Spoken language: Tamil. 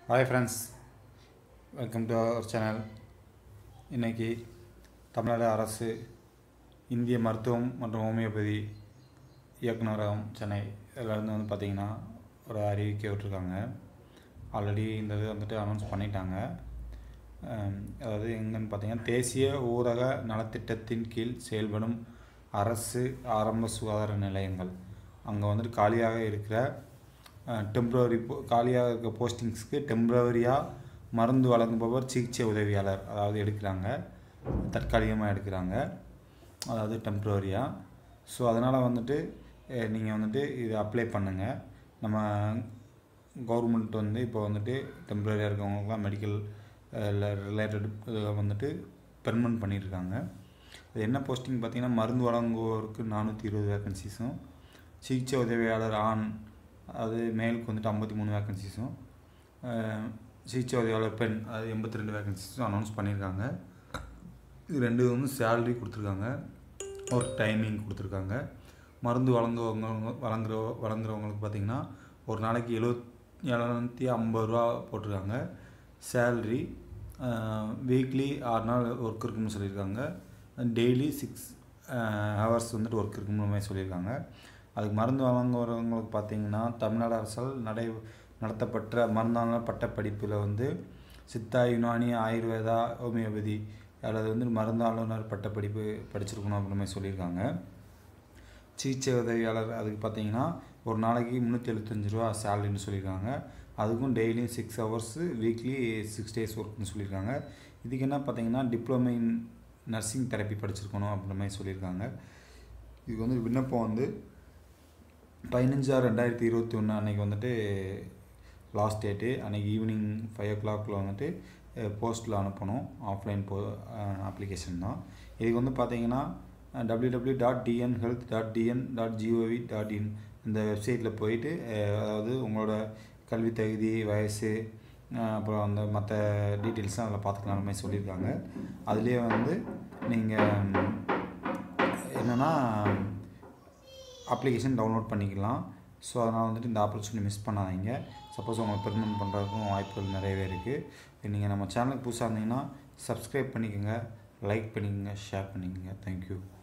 hi friends welcome to our channel இன்றைக்கி தமிழ்நாடு அரசு இந்திய மருத்துவம் மற்றும் ஹோமியோபதி இயக்குநரகம் சென்னை இதிலேருந்து வந்து பார்த்திங்கன்னா ஒரு அறிவிக்கை விட்டுருக்காங்க ஆல்ரெடி இந்த இது வந்துட்டு அனௌன்ஸ் பண்ணிட்டாங்க அம், அதாவது எங்கன்னு பார்த்தீங்கன்னா தேசிய ஊரக நலத்திட்டத்தின் கீழ் செயல்படும் அரசு ஆரம்ப சுகாதார நிலையங்கள் அங்கே வந்துட்டு காலியாக இருக்கிற டெம்ப்ரவரி காலியாக இருக்க போஸ்டிங்ஸ்க்கு டெம்ப்ரவரியாக மருந்து வழங்குபவர் சிகிச்சை உதவியாளர் அதாவது எடுக்கிறாங்க தற்காலிகமாக எடுக்கிறாங்க அதாவது டெம்ப்ரவரியாக ஸோ அதனால் வந்துட்டு நீங்கள் வந்துட்டு இது அப்ளை பண்ணுங்கள் நம்ம கவர்மெண்ட் வந்து இப்போ வந்துட்டு டெம்ப்ரரியாக இருக்கவங்களுக்குலாம் மெடிக்கல் ரிலேட்டட் வந்துட்டு பெர்மனன்ட் பண்ணியிருக்காங்க இது என்ன போஸ்டிங் பார்த்தீங்கன்னா மருந்து வழங்குவோருக்கு நானூற்றி இருபது வேக்கன்சிஸும் சிகிச்சை உதவியாளர் ஆண் அது மேலுக்கு வந்துட்டு ஐம்பத்தி மூணு வேக்கன்சிஸும் சிகிச்சை உதவியாளர் பெண் அது எண்பத்தி ரெண்டு வேக்கன்சிஸும் அனௌன்ஸ் பண்ணியிருக்காங்க இது ரெண்டு வந்து சேலரி கொடுத்துருக்காங்க ஒரு டைமிங் கொடுத்துருக்காங்க மருந்து வழங்குவவங்க வழங்குற வழங்குறவங்களுக்கு பார்த்திங்கன்னா ஒரு நாளைக்கு எழுவத் எழுநூற்றி ஐம்பது ரூபா போட்டிருக்காங்க சேல்ரி வீக்லி ஆறு நாள் ஒர்க் இருக்குன்னு சொல்லியிருக்காங்க டெய்லி சிக்ஸ் ஹவர்ஸ் வந்துட்டு ஒர்க் இருக்குன்னு மாதிரி சொல்லியிருக்காங்க அதுக்கு மருந்து வழங்குறவங்களுக்கு பார்த்தீங்கன்னா தமிழ்நாடு அரசால் நடை நடத்தப்பட்ட மருந்தாளர் பட்டப்படிப்பில் வந்து சித்தா யுனானி ஆயுர்வேதா ஹோமியோபதி அல்லது வந்து மருந்தாளுநர் பட்டப்படிப்பு படிச்சிருக்கணும் அப்படின்ற மாதிரி சொல்லியிருக்காங்க சிகிச்சை உதவியாளர் அதுக்கு பார்த்தீங்கன்னா ஒரு நாளைக்கு முந்நூற்றி எழுபத்தஞ்சு ரூபா சேலரின்னு சொல்லியிருக்காங்க அதுக்கும் டெய்லியும் six hours weekly six days ஒர்க்னு சொல்லியிருக்காங்க இதுக்கு என்ன பார்த்தீங்கன்னா டிப்ளமோ இன் நர்சிங் தெரப்பி படிச்சிருக்கணும் அப்படின்ற மாதிரி சொல்லியிருக்காங்க இதுக்கு வந்து விண்ணப்பம் வந்து பதினஞ்சாறு ரெண்டாயிரத்தி இருபத்தி ஒன்று அன்றைக்கி வந்துட்டு லாஸ்ட் டேட்டு அன்றைக்கி ஈவினிங் ஃபைவ் ஓ கிளாக்கில் வந்துட்டு போஸ்ட்டில் அனுப்பணும் ஆஃப்லைன் போ அப்ளிகேஷன் தான் இதுக்கு வந்து பார்த்தீங்கன்னா W W dot TN health dot TN dot GOV dot in இந்த வெப்சைட்டில் போயிட்டு அஹ், அதாவது உங்களோட கல்வி தகுதி வயசு அஹ், அப்புறம் அந்த மற்ற டீட்டெயில்ஸ்லாம் அதில் பார்த்துக்கலாம் மாதிரி சொல்லியிருக்காங்க அதுலேயே வந்து நீங்கள் என்னென்னா அப்ளிகேஷன் டவுன்லோட் பண்ணிக்கலாம் ஸோ அதனால் வந்துட்டு இந்த ஆப்பர்ச்சுனிட்டி மிஸ் பண்ணாதீங்க சப்போஸ் உங்களுக்கு பெர்மனன்ட் பண்ணுறதுக்கும் வாய்ப்புகள் நிறையவே இருக்குது நீங்கள் நம்ம சேனலுக்கு புதுசாக இருந்தீங்கன்னா சப்ஸ்கிரைப் பண்ணிக்கோங்க லைக் பண்ணிக்கோங்க ஷேர் பண்ணிக்கோங்க தேங்க்யூ